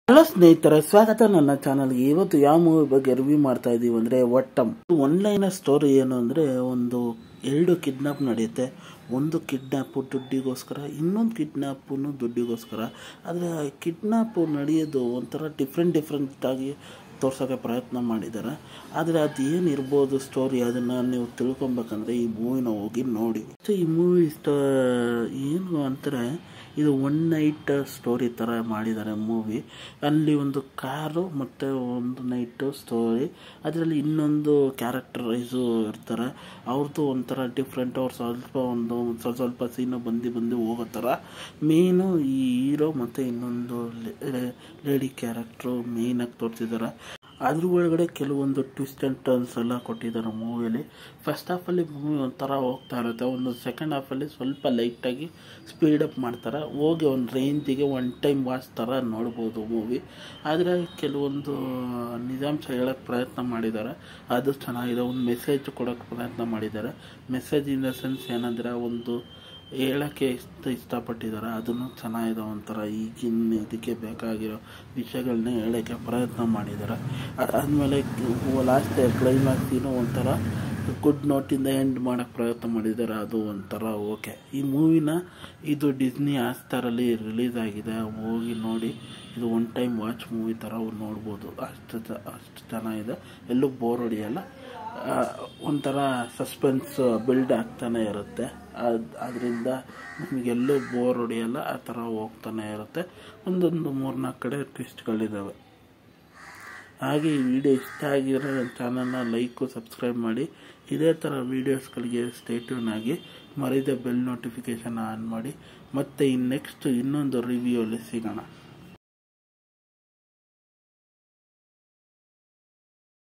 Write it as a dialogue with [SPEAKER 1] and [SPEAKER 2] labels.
[SPEAKER 1] hello ಸ್ನೇಹಿತರೆ ಸ್ವಾಗತ ನನ್ನ ಚಾನಲ್ಗೆ ಇವತ್ತು ಯಾವ ಮೂವಿ ಬಗ್ಗೆ ರಿವ್ಯೂ ಮಾಡ್ತಾ ಇದೀವಿ ಅಂದರೆ ಒಟ್ಟಂ ಒನ್ಲೈನ್ ಸ್ಟೋರಿ ಏನು ಅಂದರೆ ಒಂದು ಎರಡು ಕಿಡ್ನಾಪ್ ನಡೆಯುತ್ತೆ ಒಂದು ಕಿಡ್ನಾಪು ದುಡ್ಡಿಗೋಸ್ಕರ ಇನ್ನೊಂದು ಕಿಡ್ನಾಪು ದುಡ್ಡಿಗೋಸ್ಕರ ಆದರೆ ಕಿಡ್ನಾಪು ನಡೆಯೋದು ಒಂಥರ ಡಿಫ್ರೆಂಟ್ ಡಿಫ್ರೆಂಟ್ ಆಗಿ ತೋರ್ಸೋಕ್ಕೆ ಪ್ರಯತ್ನ ಮಾಡಿದ್ದಾರೆ ಆದರೆ ಅದು ಏನಿರ್ಬೋದು ಸ್ಟೋರಿ ಅದನ್ನು ನೀವು ತಿಳ್ಕೊಬೇಕಂದ್ರೆ ಈ ಮೂವಿನ ಹೋಗಿ ನೋಡಿ ಸೊ ಈ ಮೂವಿ ಸ್ಟೋ ಏನು ಅಂತಾರೆ ಇದು ಒನ್ ನೈಟ್ ಸ್ಟೋರಿ ಥರ ಮಾಡಿದ್ದಾರೆ ಮೂವಿ ಅಲ್ಲಿ ಒಂದು ಕಾರು ಮತ್ತು ಒಂದು ನೈಟು ಸ್ಟೋರಿ ಅದರಲ್ಲಿ ಇನ್ನೊಂದು ಕ್ಯಾರೆಕ್ಟರೈಸು ಇರ್ತಾರೆ ಅವ್ರದ್ದು ಒಂಥರ ಡಿಫ್ರೆಂಟ್ ಅವ್ರು ಸ್ವಲ್ಪ ಒಂದು ಸ್ವಲ್ಪ ಸ್ವಲ್ಪ ಸೀನು ಬಂದು ಬಂದು ಹೋಗೋ ಥರ ಮೇನು ಈ ಹೀರೋ ಮತ್ತು ಇನ್ನೊಂದು ಲೇಡಿ ಕ್ಯಾರೆಕ್ಟ್ರು ಮೇಯ್ನಾಗಿ ತೋರಿಸಿದ್ದಾರೆ ಅದ್ರ ಒಳಗಡೆ ಕೆಲವೊಂದು ಟ್ವಿಸ್ಟ್ ಆ್ಯಂಡ್ ಟರ್ನ್ಸ್ ಎಲ್ಲ ಕೊಟ್ಟಿದ್ದಾರೆ ಮೂವಿಯಲ್ಲಿ ಫಸ್ಟ್ ಹಾಫಲ್ಲಿ ಮೂವಿ ಒಂಥರ ಹೋಗ್ತಾ ಇರುತ್ತೆ ಒಂದು ಸೆಕೆಂಡ್ ಹಾಫಲ್ಲಿ ಸ್ವಲ್ಪ ಲೈಟಾಗಿ ಸ್ಪೀಡಪ್ ಮಾಡ್ತಾರೆ ಹೋಗಿ ಒಂದು ರೇಂಜಿಗೆ ಒನ್ ಟೈಮ್ ವಾಚ್ ಥರ ನೋಡ್ಬೋದು ಮೂವಿ ಆದರೆ ಕೆಲವೊಂದು ನಿಜಾಂಶ ಹೇಳೋಕ್ಕೆ ಪ್ರಯತ್ನ ಮಾಡಿದ್ದಾರೆ ಅದು ಚೆನ್ನಾಗಿದೆ ಒಂದು ಮೆಸೇಜ್ ಕೊಡೋಕ್ಕೆ ಪ್ರಯತ್ನ ಮಾಡಿದ್ದಾರೆ ಮೆಸೇಜ್ ಇನ್ ದ ಸೆನ್ಸ್ ಏನಂದರೆ ಒಂದು ಹೇಳೋಕ್ಕೆ ಇಷ್ಟ ಇಷ್ಟಪಟ್ಟಿದ್ದಾರೆ ಅದನ್ನು ಚೆನ್ನಾಗಿದೆ ಒಂಥರ ಈಗಿನ ಇದಕ್ಕೆ ಬೇಕಾಗಿರೋ ವಿಷಯಗಳನ್ನ ಹೇಳೋಕ್ಕೆ ಪ್ರಯತ್ನ ಮಾಡಿದ್ದಾರೆ ಅದಾದಮೇಲೆ ಲಾಸ್ಟ್ ಕ್ಲೈಮ್ಯಾಕ್ಸಿನೂ ಒಂಥರ ಗುಡ್ ನೋಟಿಂದ ಎಂಡ್ ಮಾಡೋಕ್ಕೆ ಪ್ರಯತ್ನ ಮಾಡಿದ್ದಾರೆ ಅದು ಒಂಥರ ಓಕೆ ಈ ಮೂವಿನ ಇದು ಡಿಸ್ನಿ ಆಸ್ತಾರಲ್ಲಿ ರಿಲೀಸ್ ಆಗಿದೆ ಹೋಗಿ ನೋಡಿ ಇದು ಒನ್ ಟೈಮ್ ವಾಚ್ ಮೂವಿ ಥರ ನೋಡ್ಬೋದು ಅಷ್ಟು ಅಷ್ಟು ಚೆನ್ನಾಗಿದೆ ಎಲ್ಲೂ ಬೋರ್ ಹೊಡಿಯಲ್ಲ ಒಂಥರ ಸಸ್ಪೆನ್ಸ್ ಬಿಲ್ಡ್ ಆಗ್ತಾನೆ ಇರುತ್ತೆ ಅದು ಅದರಿಂದ ನಿಮಗೆಲ್ಲೂ ಬೋರ್ ಹೊಡೆಯಲ್ಲ ಆ ಥರ ಹೋಗ್ತಾನೆ ಇರುತ್ತೆ ಒಂದೊಂದು ಮೂರ್ನಾಲ್ಕು ಕಡೆ ಟ್ವಿಸ್ಟ್ಗಳಿದ್ದಾವೆ ಹಾಗೆ ಈ ವಿಡಿಯೋ ಇಷ್ಟ ಆಗಿರೋ ನನ್ನ ಚಾನಲ್ನ ಲೈಕು ಸಬ್ಸ್ಕ್ರೈಬ್ ಮಾಡಿ ಇದೇ ಥರ ವೀಡಿಯೋಸ್ಗಳಿಗೆ ಸ್ಟೇಟ್ಯೂನ್ ಆಗಿ ಮರಿದ ಬೆಲ್ ನೋಟಿಫಿಕೇಷನ್ ಆನ್ ಮಾಡಿ ಮತ್ತು ಇನ್ನು ನೆಕ್ಸ್ಟ್ ಇನ್ನೊಂದು ರಿವ್ಯೂಯಲ್ಲಿ ಸಿಗೋಣ